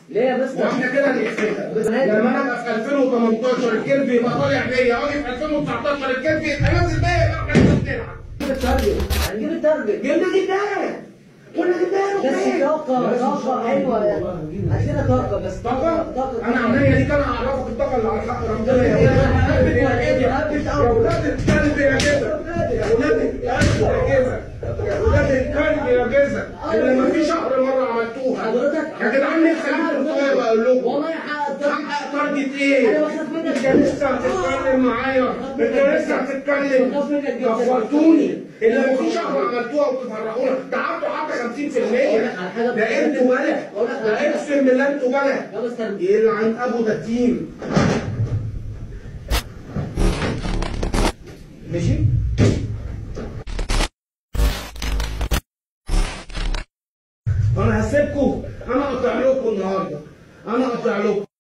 ليه يا مستر؟ واحنا كده نقفلها لما انا ابقى في 2018 الكيرف يبقى طالع بيا واجي في 2019 الكيرف يبقى نازل بيا يبقى احنا بنلعب هنجيب التارجت هنجيب التارجت جبنا جبناه كنا جبناه بس طاقة طاقة حلوة عندنا طاقة بس طاقة طاقة انا عمال دي كان اعرفك الطاقة اللي على الحق ربنا يا ولاد يا ولاد الكلب يا جزا يا ولاد الكلب يا جزا يا ولاد الكلب يا جزا اللي ما في شهر مرة عملتوها حضرتك يا جدعان نفسي اجيب الطاقة بقول لكم والله حقق التارجت حقق تارجت ايه؟ انا بخاف منك انت لسه هتتكلم معايا انت لسه هتتكلم كفرتوني اللي ما في شهر عملتوها وتفرقونا ده عدوا حتى 50% ده انتوا بلد ده اقسم بالله انتوا بلد يا مستر يلعن ابو ده تيم ماشي انا هسيبكم انا اقطع لكم النهارده انا اقطع لكم